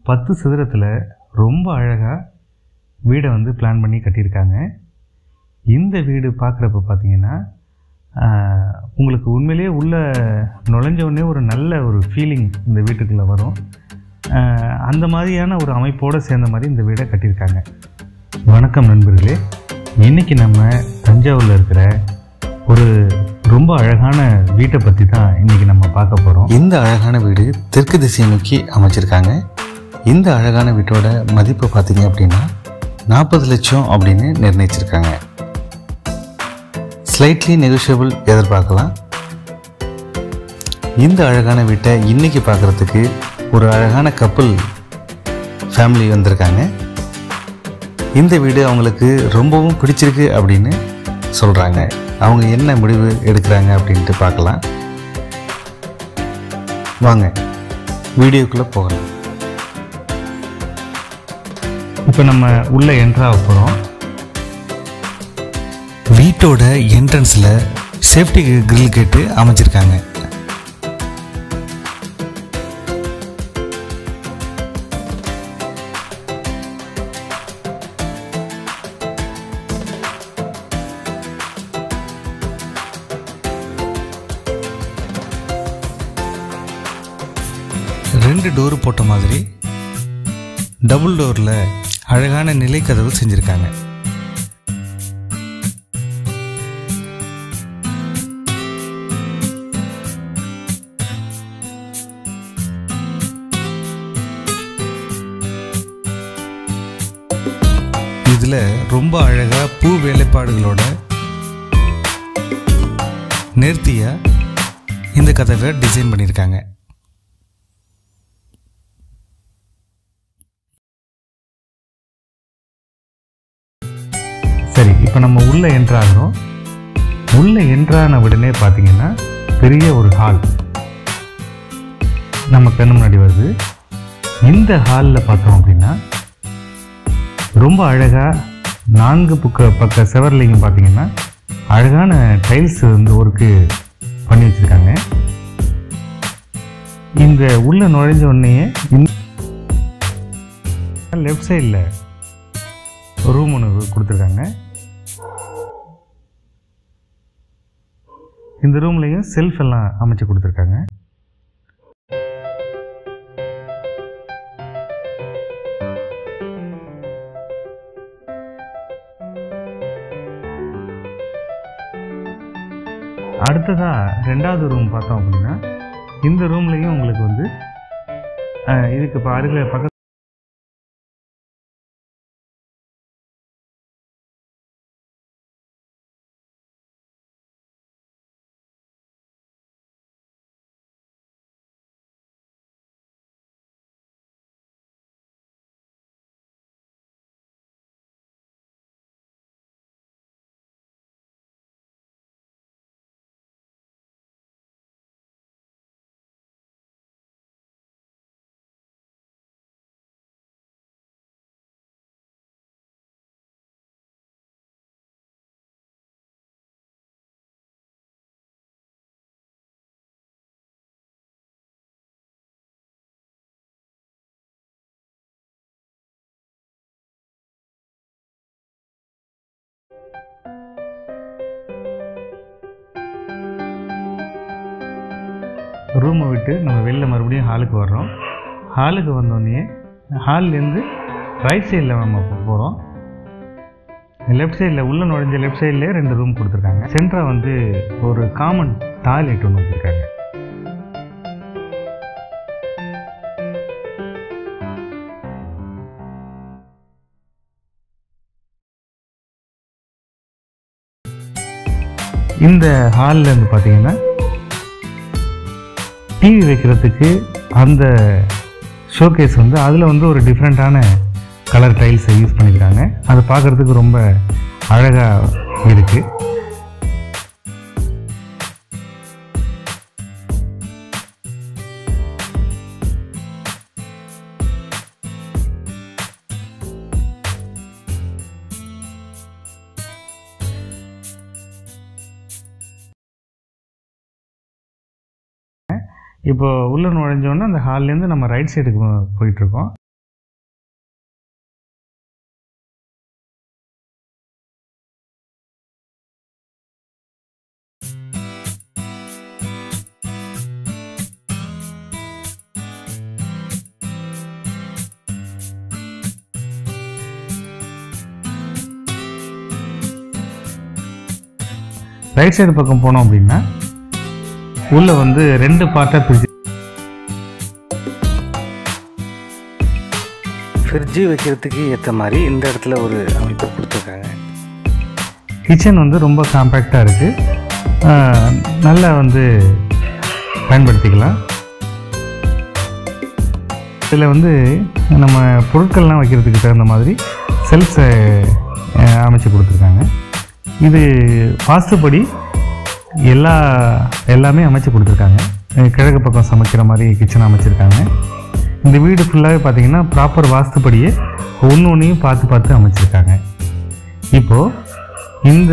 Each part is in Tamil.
பத்து சதுரத்தில் ரொம்ப அழகாக வீடை வந்து பிளான் பண்ணி கட்டியிருக்காங்க இந்த வீடு பார்க்குறப்ப பார்த்தீங்கன்னா ஆஹ், உங்களுக்கு உண்மையிலேயே உள்ள நுழைஞ்ச உடனே ஒரு நல்ல ஒரு ஃபீலிங் இந்த வீட்டுக்குள்ளே வரும் ஆஹ், அந்த மாதிரியான ஒரு அமைப்போடு சேர்ந்த மாதிரி இந்த வீடை கட்டியிருக்காங்க வணக்கம் நண்பர்களே இன்றைக்கி நம்ம தஞ்சாவூரில் இருக்கிற ஒரு ரொம்ப அழகான வீட்டை பற்றி தான் இன்றைக்கி நம்ம பார்க்க போகிறோம் இந்த அழகான வீடு தெற்கு திசையை நோக்கி அமைச்சிருக்காங்க இந்த அழகான வீட்டோட மதிப்பு பார்த்தீங்க அப்படின்னா நாற்பது லட்சம் அப்படின்னு நிர்ணயிச்சிருக்காங்க ஸ்லைட்லி நெகோஷியபிள் எதிர்பார்க்கலாம் இந்த அழகான வீட்டை இன்னைக்கு பார்க்குறதுக்கு ஒரு அழகான கப்பல் ஃபேமிலி வந்திருக்காங்க இந்த வீடு அவங்களுக்கு ரொம்பவும் பிடிச்சிருக்கு அப்படின்னு சொல்கிறாங்க அவங்க என்ன முடிவு எடுக்கிறாங்க அப்படின்ட்டு பார்க்கலாம் வாங்க வீடியோக்குள்ளே போகலாம் இப்போ நம்ம உள்ளே என்ட்ராக போகிறோம் வீட்டோட என்ட்ரன்ஸில் சேஃப்டி கிரில் கேட்டு அமைச்சிருக்காங்க ரெண்டு டோர் போட்ட மாதிரி டபுள் டோரில் அழகான நிலைக்கதவு செஞ்சுருக்காங்க இதில் ரொம்ப அழகாக பூ வேலைப்பாடுகளோட நேர்த்தியாக இந்த கதவை டிசைன் பண்ணியிருக்காங்க சரி இப்போ நம்ம உள்ளே என்ட்ராகிறோம் உள்ளே என்ட்ரான உடனே பார்த்தீங்கன்னா பெரிய ஒரு ஹால் நம்ம கண்ணு முன்னாடி வருது இந்த ஹாலில் பார்த்தோம் அப்படின்னா ரொம்ப அழகாக நான்கு பக்க பக்க செவர்லையும் பார்த்தீங்கன்னா அழகான டைல்ஸ் வந்து ஒர்க்கு பண்ணி வச்சுருக்காங்க இந்த உள்ள நுழைஞ்ச உடனே லெஃப்ட் சைடில் ரூம் ஒன்று கொடுத்துருக்காங்க இந்த ரூம்லேயும் செல்ஃப் எல்லாம் அமைச்சு கொடுத்துருக்காங்க அடுத்ததா ரெண்டாவது ரூம் பார்த்தோம் அப்படின்னா இந்த ரூம்லேயும் உங்களுக்கு வந்து அஹ், இதுக்கு இப்போ அருகில் பக்கத்து ரூமை விட்டு நம்ம வெளில மறுபடியும் ஹாலுக்கு வர்றோம் ஹாலுக்கு வந்தோடனே ஹால்லேருந்து ரைட் சைடில் நம்ம போகிறோம் லெஃப்ட் சைடில் உள்ள நுழைஞ்ச லெஃப்ட் சைட்லேயே ரெண்டு ரூம் கொடுத்துருக்காங்க சென்டராக வந்து ஒரு காமன் டாய்லெட் ஒன்று வச்சுருக்காங்க இந்த ஹாலில் இருந்து பார்த்தீங்கன்னா டிவி வைக்கிறதுக்கு அந்த ஷோகேஸ் வந்து அதில் வந்து ஒரு டிஃப்ரெண்ட்டான கலர் டைல்ஸை யூஸ் பண்ணியிருக்காங்க அது பார்க்குறதுக்கு ரொம்ப அழகாக இருக்குது இப்போ உள்ள நுழைஞ்சோன்னே அந்த ஹால்லேருந்து நம்ம ரைட் சைடுக்கு போயிட்டுருக்கோம் ரைட் சைடு பக்கம் போனோம் அப்படின்னா உள்ளே வந்து ரெண்டு பார்ட்டாக பிரிச்சு ஃப்ரிட்ஜு வைக்கிறதுக்கு ஏற்ற மாதிரி இந்த இடத்துல ஒரு அமைப்பு கொடுத்துருக்காங்க கிச்சன் வந்து ரொம்ப காம்பேக்டாக இருக்குது நல்லா வந்து பயன்படுத்திக்கலாம் இதில் வந்து நம்ம பொருட்கள்லாம் வைக்கிறதுக்கு தகுந்த மாதிரி செல்ஃப்ஸை அமைச்சு கொடுத்துருக்காங்க இது வாஸ்துப்படி எல்லா எல்லாமே அமைச்சு கொடுத்துருக்காங்க அஹ் கிழக்கு பக்கம் சமைக்கிற மாதிரி கிச்சன் அமைச்சிருக்காங்க இந்த வீடு ஃபுல்லாகவே பார்த்தீங்கன்னா ப்ராப்பர் வாஸ்துப்படியே ஒன்று ஒன்றையும் பார்த்து பார்த்து அமைச்சிருக்காங்க இப்போது இந்த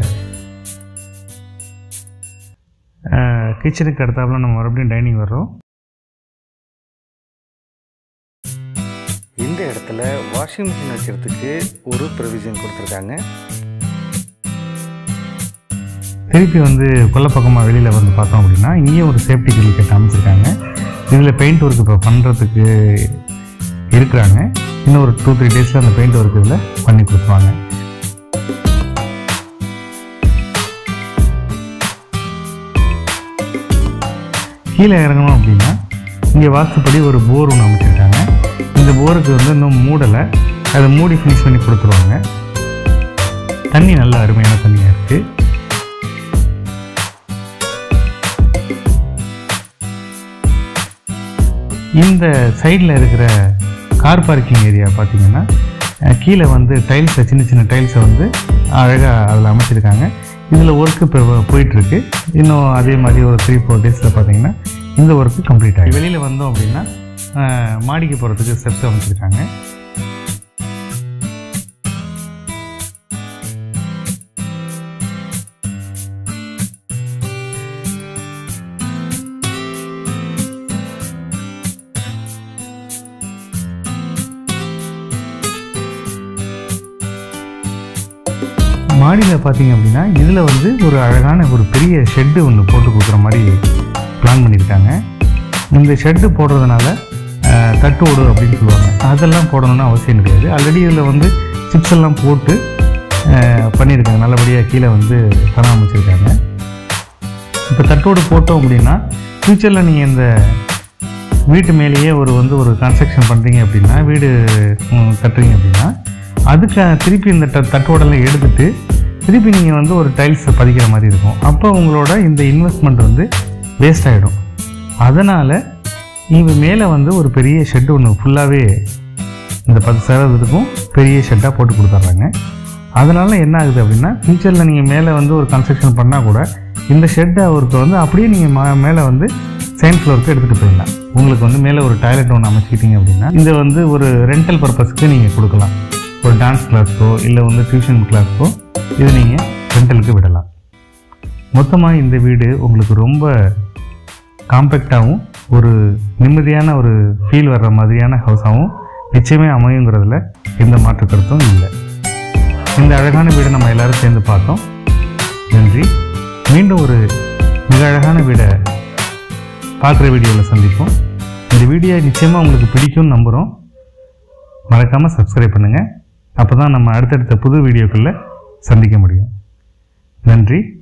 கிச்சனுக்கு அடுத்தாப்புல நம்ம மறுபடியும் டைனிங் வர்றோம் இந்த இடத்துல வாஷிங் மிஷின் வைக்கிறதுக்கு ஒரு ப்ரொவிஷன் கொடுத்துருக்காங்க திருப்பி வந்து கொல்லை பக்கமாக வெளியில் வந்து பார்த்தோம் அப்படின்னா இங்கேயும் ஒரு சேஃப்டி கில் கட்ட அமைச்சிருக்காங்க இதில் பெயிண்ட் ஒர்க் இப்போ பண்ணுறதுக்கு இருக்கிறாங்க இன்னும் ஒரு டூ த்ரீ டேஸில் அந்த பெயிண்ட் ஒர்க் இதில் பண்ணி கொடுத்துருவாங்க கீழே இறங்கணும் அப்படின்னா இங்கே வாஸ்துப்படி ஒரு போர் ஒன்று அமைச்சிருக்காங்க இந்த போருக்கு வந்து இன்னும் மூடலை அதை மூடி ஃபினிஷ் பண்ணி கொடுத்துருவாங்க தண்ணி நல்ல அருமையான தண்ணியாக இருக்குது இந்த சைடில் இருக்கிற கார் பார்க்கிங் ஏரியா பார்த்தீங்கன்னா அஹ், கீழே வந்து டைல்ஸை சின்ன சின்ன டைல்ஸை வந்து அழகாக அதில் அமைச்சிருக்காங்க இதில் ஒர்க்கு இப்போ போயிட்டுருக்கு இன்னும் அதே மாதிரி ஒரு த்ரீ ஃபோர் டேஸில் பார்த்தீங்கன்னா இந்த ஒர்க்கு கம்ப்ளீட் ஆகி வெளியில் வந்தோம் அப்படின்னா அஹ், மாடிக்கு போகிறதுக்கு ஸ்டெப்ஸ் அமைச்சிருக்காங்க மாடியில் பார்த்தீங்க அப்படின்னா இதில் வந்து ஒரு அழகான ஒரு பெரிய ஷெட்டு ஒன்று போட்டு கொடுக்குற மாதிரி பிளான் பண்ணியிருக்காங்க இந்த ஷெட்டு போடுறதுனால அஹ், தட்டு ஓடு அப்படின்னு சொல்லுவாங்க அதெல்லாம் போடணும்னு அவசியம் கிடையாது ஆல்ரெடி இதில் வந்து சிப்ஸ் எல்லாம் போட்டு அஹ், பண்ணியிருக்காங்க நல்லபடியாக கீழே வந்து பராமரிச்சிருக்காங்க இப்போ தட்டோடு போட்டோம் அப்படின்னா ஃப்யூச்சரில் நீங்கள் இந்த வீட்டு மேலேயே ஒரு வந்து ஒரு கன்ஸ்ட்ரக்ஷன் பண்ணுறீங்க அப்படின்னா வீடு ம், கட்டுறீங்க அப்படின்னா அதுக்கு திருப்பி இந்த த தட்டோடெல்லாம் எடுத்துட்டு திருப்பி நீங்கள் வந்து ஒரு டைல்ஸ் பதிக்கிற மாதிரி இருக்கும் அப்போ உங்களோட இந்த இன்வெஸ்ட்மெண்ட் வந்து வேஸ்ட் ஆகிடும் அதனால் இவங்க மேலே வந்து ஒரு பெரிய ஷெட் ஒன்று ஃபுல்லாகவே இந்த பத்து சதவீதத்துக்கும் பெரிய ஷெட்டாக போட்டு கொடுத்துட்றாங்க அதனால் என்ன ஆகுது அப்படின்னா ஃப்யூச்சரில் நீங்கள் மேலே வந்து ஒரு கன்ஸ்ட்ரக்ஷன் பண்ணால் கூட இந்த ஷெட் அவருக்கு வந்து அப்படியே நீங்கள் மா மேலே வந்து செகண்ட் ஃப்ளோருக்கு எடுத்துகிட்டு போயிடலாம் உங்களுக்கு வந்து மேலே ஒரு டாய்லெட் ஒன்று அமைச்சிக்கிட்டீங்க அப்படின்னா இதை வந்து ஒரு ரெண்டல் பர்பஸ்க்கு நீங்கள் கொடுக்கலாம் ஒரு டான்ஸ் கிளாஸ்க்கோ இல்லை வந்து டியூஷன் கிளாஸ்க்கோ இதை நீங்கள் ரெண்டலுக்கு விடலாம் மொத்தமாக இந்த வீடு உங்களுக்கு ரொம்ப காம்பேக்டாகவும் ஒரு நிம்மதியான ஒரு ஃபீல் வர்ற மாதிரியான ஹவுஸாகவும் நிச்சயமே அமையுங்கிறதுல எந்த மாற்று கருத்தும் இல்லை இந்த அழகான வீடை நம்ம எல்லாரும் சேர்ந்து பார்த்தோம் நன்றி மீண்டும் ஒரு மிக அழகான வீடை பார்க்குற வீடியோவில் சந்திப்போம் இந்த வீடியோ நிச்சயமாக உங்களுக்கு பிடிக்கும்னு நம்புகிறோம் மறக்காமல் சப்ஸ்கிரைப் பண்ணுங்கள் அப்போ தான் நம்ம அடுத்தடுத்த புது வீடியோக்களில் சந்திக்க முடியும் நன்றி